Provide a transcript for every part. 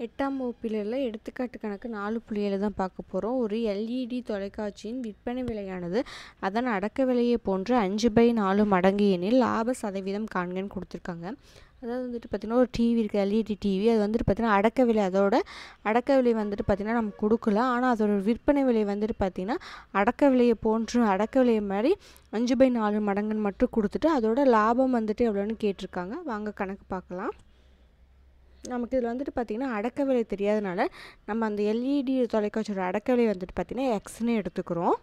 எட்டாம் வகுப்பிலுள்ள எடுத்துக்காட்டு கணக்கு நாலு புள்ளி ஏழு தான் பார்க்க போகிறோம் ஒரு எல்இடி தொலைக்காட்சியின் விற்பனை விலையானது அதன் அடக்க விலையை போன்று அஞ்சு பை நாலு மடங்கு எனில் லாப சதவீதம் காண்கன்னு கொடுத்துருக்காங்க அதாவது வந்துட்டு பார்த்திங்கன்னா ஒரு டிவி இருக்குது எல்இடி டிவி அது வந்துட்டு பார்த்திங்கன்னா அடக்க விலை அதோட அடக்க விலை வந்துட்டு பார்த்திங்கன்னா நம்ம கொடுக்கல ஆனால் அதோட விற்பனை விலை வந்துட்டு பார்த்திங்கன்னா அடக்க விலையை போன்று அடக்க விலையை மாதிரி அஞ்சு பை நாலு மடங்குன்னு மட்டும் கொடுத்துட்டு அதோட லாபம் வந்துட்டு எவ்வளோன்னு கேட்டிருக்காங்க வாங்க கணக்கு பார்க்கலாம் நமக்கு இதில் வந்துட்டு பார்த்திங்கன்னா அடக்க விலை தெரியாதனால நம்ம அந்த எல்இடி தொலைக்காட்சியோட அடக்க விலை வந்துட்டு பார்த்திங்கன்னா எக்ஸ்னு எடுத்துக்கிறோம்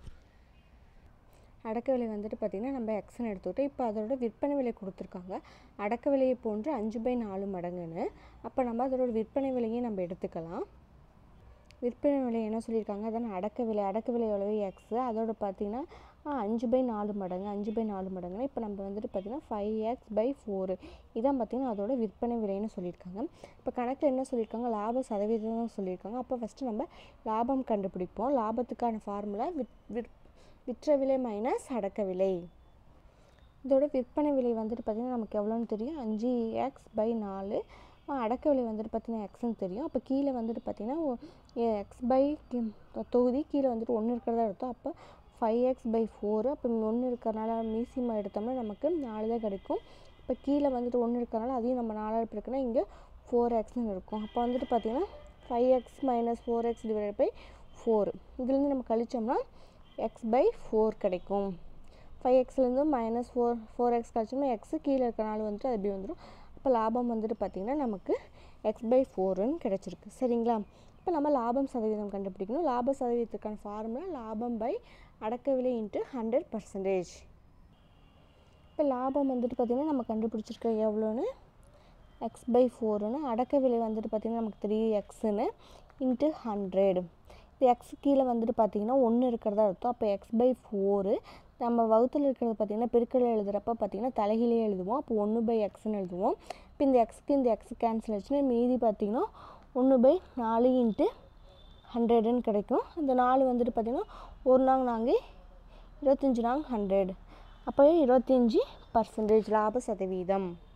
அடக்க விலை வந்துட்டு பார்த்திங்கன்னா நம்ம எக்ஸ்னு எடுத்துக்கிட்டோம் இப்போ அதோட விற்பனை விலை கொடுத்துருக்காங்க அடக்க விலையை போன்று அஞ்சு பை நாலு மடங்குன்னு அப்போ நம்ம அதோட விற்பனை விலையை நம்ம எடுத்துக்கலாம் விற்பனை விலை என்ன சொல்லியிருக்காங்க அதான அடக்க விலை அடக்க விலை எவ்வளவு எக்ஸு அதோட பார்த்தீங்கன்னா அஞ்சு பை நாலு மடங்கு அஞ்சு பை நாலு மடங்குனா இப்போ நம்ம வந்துட்டு பார்த்திங்கன்னா ஃபைவ் எக்ஸ் பை ஃபோரு இதான் பார்த்திங்கன்னா அதோட விற்பனை விலைன்னு சொல்லியிருக்காங்க இப்போ கணக்கில் என்ன சொல்லியிருக்காங்க லாப சதவீதம் சொல்லியிருக்காங்க அப்போ ஃபஸ்ட்டு நம்ம லாபம் கண்டுபிடிப்போம் லாபத்துக்கான ஃபார்முலா விற் விற் விற்ற விலை மைனஸ் அடக்க விலை இதோட விற்பனை விலை வந்துட்டு பார்த்திங்கன்னா நமக்கு எவ்வளோன்னு தெரியும் அஞ்சு எக்ஸ் பை நாலு அடக்க விலை வந்துட்டு பார்த்திங்கன்னா எக்ஸ்ன்னு தெரியும் அப்போ கீழே வந்துட்டு பார்த்திங்கன்னா எக்ஸ் பை தொகுதி கீழே வந்துட்டு ஒன்று இருக்கிறதா எடுத்தோம் அப்போ ஃபைவ் எக்ஸ் பை ஃபோரு அப்போ ஒன்று இருக்கிறனால மீசிமா எடுத்தோம்னா நமக்கு நாலு தான் கிடைக்கும் இப்போ கீழே வந்துட்டு ஒன்று இருக்கிறனால அதையும் நம்ம நாலாக இருக்குன்னா இங்கே ஃபோர் எக்ஸ்னு இருக்கும் அப்போ வந்துட்டு பார்த்திங்கன்னா five X minus four X divide by four இதுலேருந்து நம்ம கழிச்சோம்னா எக்ஸ் பை ஃபோர் கிடைக்கும் ஃபைவ் எக்ஸ்லேருந்து மைனஸ் ஃபோர் ஃபோர் எக்ஸ் கழிச்சோம்னா எக்ஸு கீழே இருக்கிறனால வந்துட்டு அது எப்படி வந்துடும் இப்போ லாபம் வந்துட்டு பார்த்திங்கன்னா நமக்கு எக்ஸ் பை ஃபோருன்னு கிடச்சிருக்கு சரிங்களா இப்போ நம்ம லாபம் சதவீதம் கண்டுபிடிக்கணும் லாப சதவீதத்துக்கான ஃபார்முலா லாபம் பை அடக்க விலை இன்ட்டு ஹண்ட்ரட் பர்சன்டேஜ் இப்போ லாபம் வந்துட்டு பார்த்திங்கன்னா நம்ம கண்டுபிடிச்சிருக்க எவ்வளோன்னு எக்ஸ் பை ஃபோருன்னு அடக்க விலை வந்துட்டு பார்த்திங்கன்னா நமக்கு த்ரீ எக்ஸுன்னு இன்ட்டு ஹண்ட்ரட் இது எக்ஸ் கீழே வந்துட்டு பார்த்திங்கன்னா ஒன்று இருக்கிறதா அர்த்தம் அப்போ எக்ஸ் பை ஃபோரு நம்ம வகுத்தில் இருக்கிறது பார்த்திங்கன்னா பெருக்கல் எழுதுகிறப்ப பார்த்திங்கன்னா தலைகீழே எழுதுவோம் அப்போ ஒன்று பை எக்ஸ்னு எழுதுவோம் இப்போ இந்த எக்ஸுக்கு இந்த எக்ஸ் கேன்சல் ஆச்சுன்னா மீதி பார்த்திங்கன்னா ஒன்று பை நாலு இன்ட்டு ஹண்ட்ரடுன்னு கிடைக்கும் இந்த நாலு வந்துட்டு பார்த்திங்கன்னா ஒரு நாங்க நாங்கள் இருபத்தஞ்சி நாங்க ஹண்ட்ரட் அப்போ இருபத்தஞ்சி பர்சன்டேஜ் லாப சதவீதம்